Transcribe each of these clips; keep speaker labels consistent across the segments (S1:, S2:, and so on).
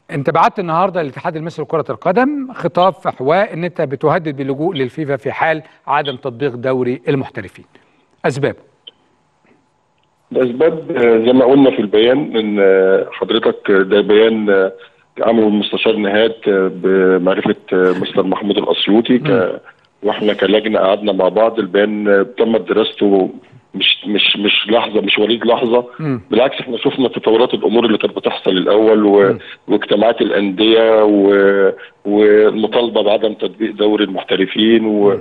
S1: انت بعت النهارده الاتحاد المصري لكره القدم خطاب في حواء ان انت بتهدد باللجوء للفيفا في حال عدم تطبيق دوري المحترفين اسبابه
S2: الاسباب زي ما قلنا في البيان ان حضرتك ده بيان عمله المستشار نهاد بمعرفه مستر محمود الاسيوطي ك... واحنا كلجنه قعدنا مع بعض البيان تمت دراسته مش مش مش لحظه مش وليد لحظه
S1: مم.
S2: بالعكس احنا شفنا تطورات الامور اللي كانت بتحصل الاول و... واجتماعات الانديه و... والمطالبه بعدم تطبيق دوري المحترفين و...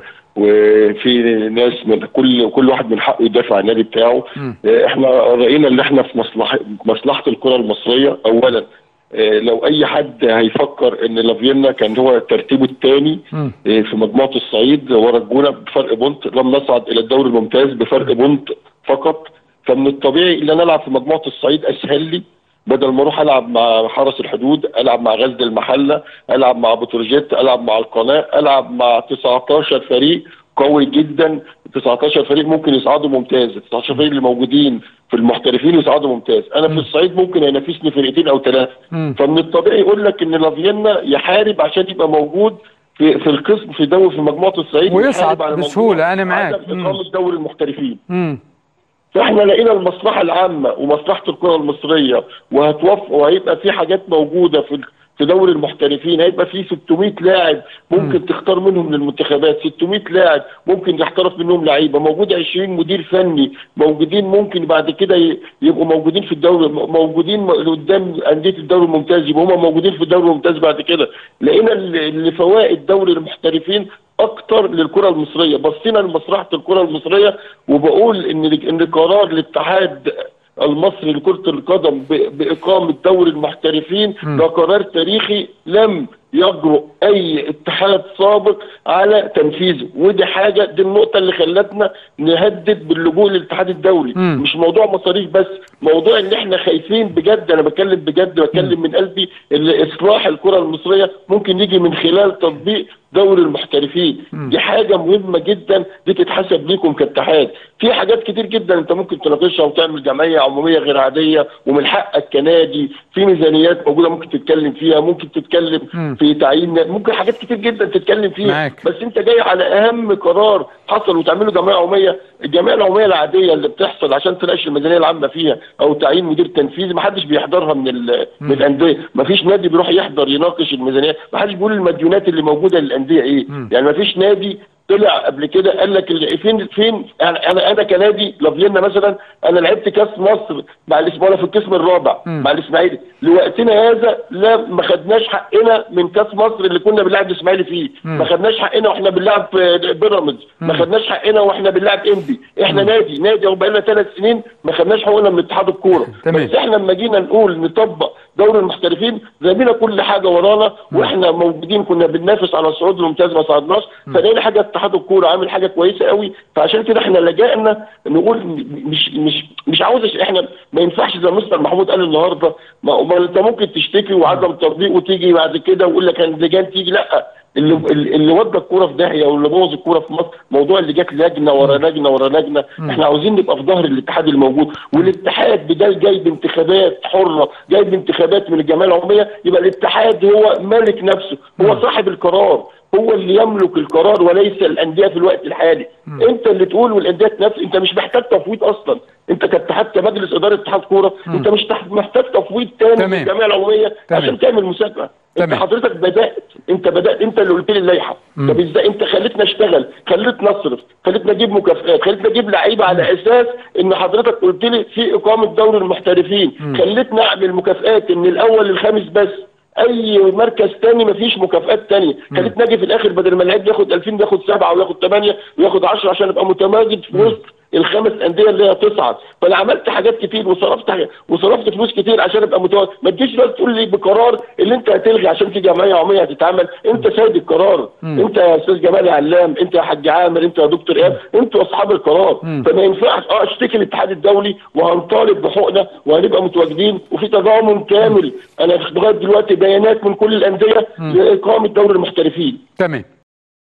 S2: وفي ناس من كل كل واحد من حقه يدافع عن النادي بتاعه
S1: مم.
S2: احنا راينا ان احنا في مصلحه مصلحه الكره المصريه اولا اه، لو اي حد هيفكر ان لافينا كان هو ترتيبه الثاني
S1: مم.
S2: في مجموعه الصعيد ورا الجونه بفرق بونت لم نصعد الى الدوري الممتاز بفرق بونت فقط فمن الطبيعي ان انا العب في مجموعه الصعيد اسهل لي بدل ما اروح العب مع حرس الحدود العب مع غزل المحله العب مع بتروجيت العب مع القناه العب مع 19 فريق قوي جدا 19 فريق ممكن يصعدوا ممتاز 19 فريق اللي موجودين في المحترفين يصعدوا ممتاز انا في الصعيد ممكن ينافسني فرقتين او ثلاثه
S1: مم.
S2: فمن الطبيعي يقول لك ان لافينا يحارب عشان يبقى موجود في في القسم في دوري في مجموعه الصعيد
S1: ويصعد
S2: يحارب على
S1: بسهولة،
S2: موضوع
S1: أنا معاك.
S2: عدم
S1: مم.
S2: اقامه دوري المحترفين
S1: مم.
S2: فاحنا لقينا المصلحه العامه ومصلحه الكره المصريه وهتوفق وهيبقى في حاجات موجوده في في دوري المحترفين هيبقى في 600 لاعب ممكن تختار منهم للمنتخبات 600 لاعب ممكن يحترف منهم لعيبه موجود 20 مدير فني موجودين ممكن بعد كده ي- يبقوا موجودين في الدوري موجودين م- قدام انديه الدوري الممتاز يبقوا هم موجودين في الدوري الممتاز بعد كده لقينا ال- اللي فوائد دوري المحترفين اكتر للكره المصريه بصينا لمصلحه الكره المصريه وبقول ان ان قرار الاتحاد المصري لكره القدم ب- باقامه دوري المحترفين ده قرار تاريخي لم يجرؤ اي اتحاد سابق على تنفيذه ودي حاجه دي النقطه اللي خلتنا نهدد باللجوء للاتحاد الدولي
S1: مم.
S2: مش موضوع مصاريف بس موضوع ان احنا خايفين بجد انا بتكلم بجد بتكلم من قلبي ان اصلاح الكره المصريه ممكن يجي من خلال تطبيق دوري المحترفين دي حاجه مهمه جدا دي تتحسب ليكم كاتحاد في حاجات كتير جدا انت ممكن تناقشها وتعمل جمعيه عموميه غير عاديه ومن حقك كنادي في ميزانيات موجوده ممكن تتكلم فيها ممكن تتكلم
S1: مم.
S2: في تعيين ممكن حاجات كتير جدا تتكلم فيها
S1: معاك.
S2: بس انت جاي على اهم قرار حصل وتعمله جمعيه عموميه الجمعيه العموميه العاديه اللي بتحصل عشان تناقش الميزانيه العامه فيها او تعيين مدير تنفيذي ما حدش بيحضرها من ال- من الانديه ما فيش نادي بيروح يحضر يناقش الميزانيه ما حدش بيقول المديونات اللي موجوده للانديه ايه
S1: مم.
S2: يعني ما فيش نادي طلع قبل كده قال لك اللي فين فين يعني انا انا كنادي لافلينا مثلا انا لعبت كاس مصر مع الاسماعيلي في القسم الرابع
S1: مم.
S2: مع الاسماعيلي لوقتنا هذا لا ما خدناش حقنا من كاس مصر اللي كنا بنلعب الاسماعيلي فيه
S1: مم.
S2: ما خدناش حقنا واحنا بنلعب في بيراميدز ما
S1: مم.
S2: خدناش حقنا واحنا بنلعب انبي احنا نادي نادي اهو بقالنا ثلاث سنين ما خدناش حقوقنا من اتحاد الكوره
S1: تمام.
S2: بس احنا لما جينا نقول نطبق دوري المحترفين رمينا كل حاجه ورانا واحنا موجودين كنا بننافس على الصعود الممتاز ما صعدناش فلقينا حاجه اتحاد الكوره عامل حاجه كويسه قوي فعشان كده احنا لجأنا نقول مش مش مش عاوز احنا ما ينفعش زي مستر محمود قال النهارده ما ما انت ممكن تشتكي وعدم تطبيق وتيجي بعد كده ويقول لك اللجان تيجي لا اللي اللي ودى الكوره في داهيه واللي بوظ الكوره في مصر موضوع اللي جت لجنه ورا لجنه ورا لجنه احنا عاوزين نبقى في ظهر الاتحاد الموجود والاتحاد بدل جاي بانتخابات حره جاي بانتخابات من الجمعيه العموميه يبقى الاتحاد هو مالك نفسه هو صاحب القرار هو اللي يملك القرار وليس الانديه في الوقت الحالي انت اللي تقول والانديه تنفذ انت مش محتاج تفويض اصلا انت كاتحاد كمجلس اداره اتحاد كوره انت مش تح- محتاج تفويض تاني
S1: تمام.
S2: من الجمعيه العموميه
S1: تمام.
S2: عشان تعمل مسابقه انت
S1: تمام.
S2: حضرتك بدات انت بدات انت اللي قلت لي اللائحه طب ازاي انت خليتنا اشتغل خليتنا اصرف خليتنا اجيب مكافئات خليتنا اجيب لعيبه على اساس ان حضرتك قلت لي في اقامه دوري المحترفين خليتنا اعمل مكافئات من الاول للخامس بس اي مركز تاني مفيش مكافئات تانية خليتنا اجي في الاخر بدل ما اللعيب ياخد 2000 بياخد 7 وياخد 8 وياخد 10 عشان ابقى متواجد في وسط الخمس انديه اللي هي تصعد فانا عملت حاجات كتير وصرفت حاجات وصرفت فلوس كتير عشان ابقى متواجد ما تجيش بس تقول لي بقرار اللي انت هتلغي عشان في جمعيه عموميه هتتعمل انت سيد القرار انت يا استاذ جمال علام انت يا حاج عامر انت يا دكتور ايهاب انتوا اصحاب القرار فما ينفعش اه اشتكي الاتحاد الدولي وهنطالب بحقوقنا وهنبقى متواجدين وفي تضامن كامل انا لغايه دلوقتي بيانات من كل الانديه لاقامه دوري المحترفين
S1: تمام